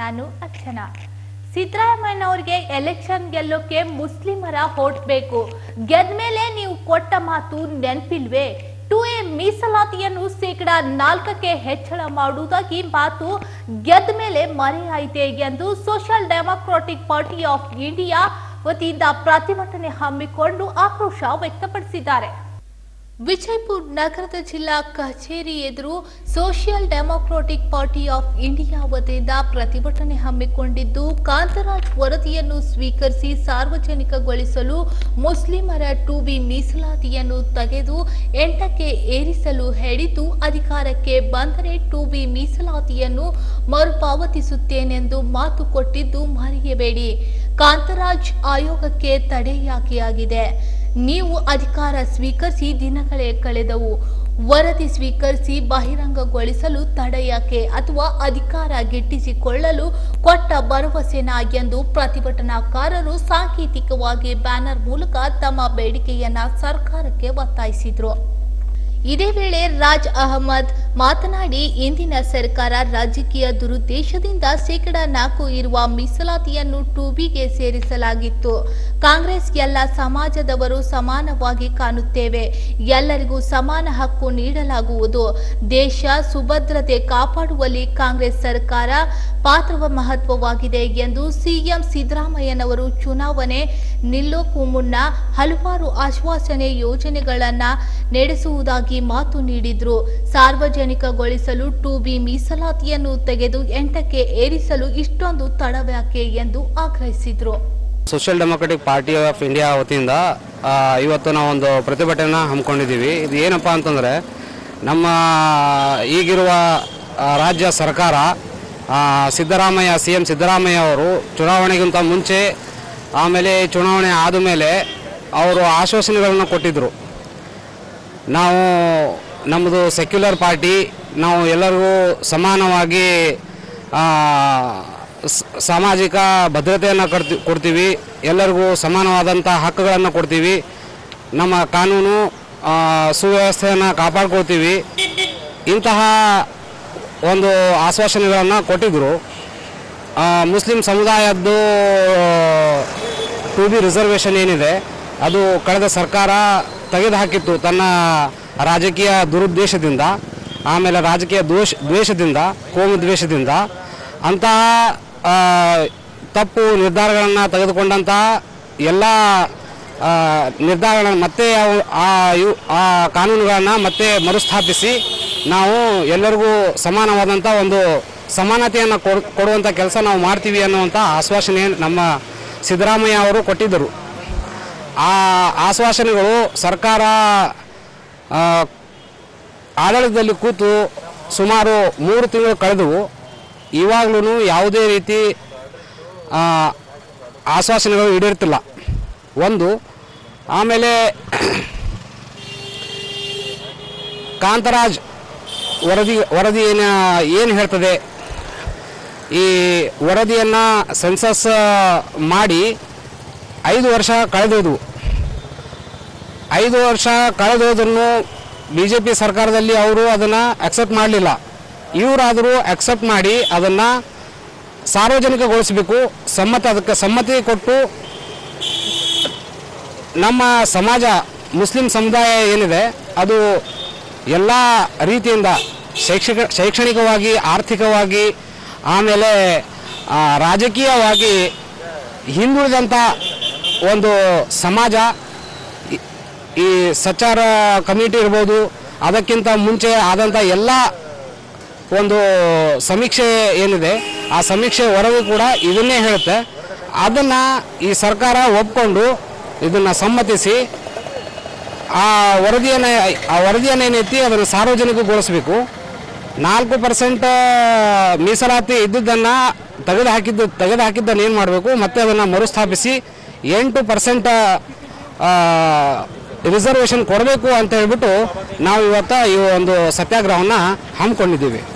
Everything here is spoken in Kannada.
ನಾನು ಅರ್ಚನಾ ಸಿದ್ದರಾಮಯ್ಯನವ್ರಿಗೆ ಎಲೆಕ್ಷನ್ ಗೆಲ್ಲೋಕೆ ಮುಸ್ಲಿಮರ ಹೋಟ್ ಬೇಕು ಗೆದ್ಮೇಲೆ ನೀವು ಕೊಟ್ಟ ಮಾತು ನೆನಪಿಲ್ವೇ ಟು ಎ ಮೀಸಲಾತಿಯನ್ನು ಶೇಕಡ ನಾಲ್ಕಕ್ಕೆ ಹೆಚ್ಚಳ ಮಾಡುವುದಾಗಿ ಮಾತು ಗೆದ್ದ ಮೇಲೆ ಮರೆಯಾಯಿತೆ ಎಂದು social democratic party of India ವತಿಯಿಂದ ಪ್ರತಿಭಟನೆ ಹಮ್ಮಿಕೊಂಡು ಆಕ್ರೋಶ ವ್ಯಕ್ತಪಡಿಸಿದ್ದಾರೆ ವಿಜಯಪುರ ನಗರದ ಜಿಲ್ಲಾ ಕಚೇರಿ ಎದುರು social democratic party of India ವತಿಯಿಂದ ಪ್ರತಿಭಟನೆ ಹಮ್ಮಿಕೊಂಡಿದ್ದು ಕಾಂತರಾಜ್ ವರದಿಯನ್ನು ಸ್ವೀಕರಿಸಿ ಸಾರ್ವಜನಿಕಗೊಳಿಸಲು ಮುಸ್ಲಿಮರ ಟು ಬಿ ಮೀಸಲಾತಿಯನ್ನು ತೆಗೆದು ಎಂಟಕ್ಕೆ ಏರಿಸಲು ಹೇಳಿದ್ದು ಅಧಿಕಾರಕ್ಕೆ ಬಂದರೆ ಟು ಬಿ ಮೀಸಲಾತಿಯನ್ನು ಮರುಪಾವತಿಸುತ್ತೇನೆಂದು ಮಾತು ಕೊಟ್ಟಿದ್ದು ಮರೆಯಬೇಡಿ ಕಾಂತರಾಜ್ ಆಯೋಗಕ್ಕೆ ತಡೆಯಾಕೆಯಾಗಿದೆ ನೀವು ಅಧಿಕಾರ ಸ್ವೀಕರಿಸಿ ದಿನಗಳೇ ಕಳೆದವು ವರದಿ ಸ್ವೀಕರಿಸಿ ಬಹಿರಂಗಗೊಳಿಸಲು ತಡ ಯಾಕೆ ಅಥವಾ ಅಧಿಕಾರ ಗಿಟ್ಟಿಸಿಕೊಳ್ಳಲು ಕೊಟ್ಟ ಭರವಸೆನಾ ಎಂದು ಪ್ರತಿಭಟನಾಕಾರರು ಸಾಂಕೇತಿಕವಾಗಿ ಬ್ಯಾನರ್ ಮೂಲಕ ತಮ್ಮ ಬೇಡಿಕೆಯನ್ನ ಸರ್ಕಾರಕ್ಕೆ ಒತ್ತಾಯಿಸಿದ್ರು ಇದೇ ವೇಳೆ ರಾಜ್ ಅಹಮದ್ ಮಾತನಾಡಿ ಇಂದಿನ ಸರ್ಕಾರ ರಾಜಕೀಯ ದುರುದ್ದೇಶದಿಂದ ಶೇಕಡ ನಾಲ್ಕು ಇರುವ ಮೀಸಲಾತಿಯನ್ನು ಟೂಬಿಗೆ ಸೇರಿಸಲಾಗಿತ್ತು ಕಾಂಗ್ರೆಸ್ ಎಲ್ಲ ಸಮಾಜದವರು ಸಮಾನವಾಗಿ ಕಾಣುತ್ತೇವೆ ಎಲ್ಲರಿಗೂ ಸಮಾನ ಹಕ್ಕು ನೀಡಲಾಗುವುದು ದೇಶ ಸುಭದ್ರತೆ ಕಾಪಾಡುವಲ್ಲಿ ಕಾಂಗ್ರೆಸ್ ಸರ್ಕಾರ ಪಾತ್ರವ ಮಹತ್ವವಾಗಿದೆ ಎಂದು ಸಿಎಂ ಸಿದ್ದರಾಮಯ್ಯನವರು ಚುನಾವಣೆ ನಿಲ್ಲೋಕು ಮುನ್ನ ಹಲವಾರು ಆಶ್ವಾಸನೆ ಯೋಜನೆಗಳನ್ನ ನಡೆಸುವುದಾಗಿ ಮಾತು ನೀಡಿದ್ರು ಸಾರ್ವಜನಿಕಗೊಳಿಸಲು ಟು ಬಿ ಮೀಸಲಾತಿಯನ್ನು ತೆಗೆದು ಎಂಟಕ್ಕೆ ಏರಿಸಲು ಇಷ್ಟೊಂದು ತಡವ್ಯಾಕೆ ಎಂದು ಆಗ್ರಹಿಸಿದ್ರು social democratic party of India ವತಿಯಿಂದ ಆ, ಇವತ್ತು ನಾವೊಂದು ಪ್ರತಿಭಟನೆನ ಹಮ್ಮಿಕೊಂಡಿದ್ದೀವಿ ಇದು ಏನಪ್ಪ ಅಂತಂದರೆ ನಮ್ಮ ಈಗಿರುವ ಆ, ರಾಜ್ಯ ಸರ್ಕಾರ ಆ, ಸಿದ್ದರಾಮಯ್ಯ ಸಿ ಎಂ ಸಿದ್ದರಾಮಯ್ಯ ಅವರು ಚುನಾವಣೆಗಿಂತ ಮುಂಚೆ ಆಮೇಲೆ ಚುನಾವಣೆ ಆದ ಮೇಲೆ ಅವರು ಆಶ್ವಾಸನೆಗಳನ್ನು ಕೊಟ್ಟಿದ್ದರು ನಾವು ನಮ್ಮದು ಸೆಕ್ಯುಲರ್ ಪಾರ್ಟಿ ನಾವು ಎಲ್ಲರಿಗೂ ಸಮಾನವಾಗಿ ಆ, ಸ- ಸಾಮಾಜಿಕ ಭದ್ರತೆಯನ್ನು ಕೊಡ್ತಿ ಕೊಡ್ತೀವಿ ಎಲ್ಲರಿಗೂ ಸಮಾನವಾದಂಥ ಹಕ್ಕುಗಳನ್ನು ಕೊಡ್ತೀವಿ ನಮ್ಮ ಕಾನೂನು ಆ, ಸುವ್ಯವಸ್ಥೆಯನ್ನು ಕಾಪಾಡ್ಕೊಳ್ತೀವಿ ಇಂತಹ ಒಂದು ಆಶ್ವಾಸನೆಗಳನ್ನು ಕೊಟ್ಟಿದ್ದರು ಆ, ಮುಸ್ಲಿಂ ಸಮುದಾಯದ್ದು ಟು ಬಿ ರಿಸರ್ವೇಷನ್ ಏನಿದೆ ಅದು ಕಳೆದ ಸರ್ಕಾರ ತೆಗೆದುಹಾಕಿತ್ತು ತನ್ನ ರಾಜಕೀಯ ದುರುದ್ದೇಶದಿಂದ ಆಮೇಲೆ ರಾಜಕೀಯ ದ್ವೇಷ ದ್ವೇಷದಿಂದ ಕೋಮು ದ್ವೇಷದಿಂದ ಅಂತಹ ಆ, ತಪ್ಪು ನಿರ್ಧಾರಗಳನ್ನು ತೆಗೆದುಕೊಂಡಂತಹ ಎಲ್ಲ ಆ, ನಿರ್ಧಾರಗಳನ್ನು ಮತ್ತೆ ಅವು- ಆ ಇವು ಆ ಕಾನೂನುಗಳನ್ನು ಮತ್ತೆ ಮರುಸ್ಥಾಪಿಸಿ ನಾವು ಎಲ್ಲರಿಗೂ ಸಮಾನವಾದಂಥ ಒಂದು ಸಮಾನತೆಯನ್ನು ಕೊಡ್ ಕೊಡುವಂಥ ಕೆಲಸ ನಾವು ಮಾಡ್ತೀವಿ ಅನ್ನುವಂಥ ಆಶ್ವಾಸನೆ ನಮ್ಮ ಸಿದ್ದರಾಮಯ್ಯ ಅವರು ಕೊಟ್ಟಿದ್ದರು ಆ ಆಶ್ವಾಸನೆಗಳು ಸರ್ಕಾರ ಆ, ಆಡಳಿತದಲ್ಲಿ ಕೂತು ಸುಮಾರು ಮೂರು ತಿಂಗಳು ಕಳೆದವು ಇವಾಗಲೂ ಯಾವುದೇ ರೀತಿ ಆ, ಆಶ್ವಾಸನೆಗಳು ಈಡೇರ್ತಿಲ್ಲ ಒಂದು ಆಮೇಲೆ ಕಾಂತರಾಜ್ ವರದಿ ವರದಿ ಏನು ಏನು ಹೇಳ್ತದೆ ಈ ವರದಿಯನ್ನು ಸೆನ್ಸಸ್ ಮಾಡಿ ಐದು ವರ್ಷ ಕಳೆದೋದು ಐದು ವರ್ಷ ಕಳೆದೋದನ್ನು ಬಿ ಜೆ ಪಿ ಸರ್ಕಾರದಲ್ಲಿ ಅವರು ಅದನ್ನು ಅಕ್ಸೆಪ್ಟ್ ಮಾಡಲಿಲ್ಲ ಇವರಾದರೂ ಅಕ್ಸೆಪ್ಟ್ ಮಾಡಿ ಅದನ್ನು ಸಾರ್ವಜನಿಕಗೊಳಿಸಬೇಕು ಸಮ್ಮತ ಅದಕ್ಕೆ ಸಮ್ಮತಿ ಕೊಟ್ಟು ನಮ್ಮ ಸಮಾಜ ಮುಸ್ಲಿಂ ಸಮುದಾಯ ಏನಿದೆ ಅದು ಎಲ್ಲ ರೀತಿಯಿಂದ ಶೈಕ್ಷಣಿಕ ಶೈಕ್ಷಣಿಕವಾಗಿ ಆರ್ಥಿಕವಾಗಿ ಆಮೇಲೆ ಆ, ರಾಜಕೀಯವಾಗಿ ಹಿಂದುಳಿದಂಥ ಒಂದು ಸಮಾಜ ಈ- ಈ ಸಚಾರ ಕಮಿಟಿ ಇರ್ಬೋದು ಅದಕ್ಕಿಂತ ಮುಂಚೆ ಆದಂಥ ಎಲ್ಲ ಒಂದು ಸಮೀಕ್ಷೆ ಏನಿದೆ ಆ ಸಮೀಕ್ಷೆ ವರದಿ ಕೂಡ ಇದನ್ನೇ ಹೇಳುತ್ತೆ ಅದನ್ನು ಈ ಸರ್ಕಾರ ಒಪ್ಕೊಂಡು ಇದನ್ನು ಸಮ್ಮತಿಸಿ ಆ ವರದಿಯನ್ನು ಆ ವರದಿಯನ್ನು ಏನೈತಿ ಅದನ್ನು ಸಾರ್ವಜನಿಕಗೊಳಿಸಬೇಕು ನಾಲ್ಕು ಪರ್ಸೆಂಟ್ ಮೀಸಲಾತಿ ಇದ್ದುದನ್ನು ತೆಗೆದು ಹಾಕಿದ್ದು ತೆಗೆದು ಹಾಕಿದ್ದನ್ನು ಏನು ಮಾಡಬೇಕು ಮತ್ತೆ ಅದನ್ನು ಮರುಸ್ಥಾಪಿಸಿ ಎಂಟು ಪರ್ಸೆಂಟ್ ರಿಸರ್ವೇಷನ್ ಕೊಡಬೇಕು ಅಂತ ಹೇಳ್ಬಿಟ್ಟು ನಾವು ಇವತ್ತು ಈ ಒಂದು ಸತ್ಯಾಗ್ರಹವನ್ನು ಹಮ್ಮಿಕೊಂಡಿದ್ದೀವಿ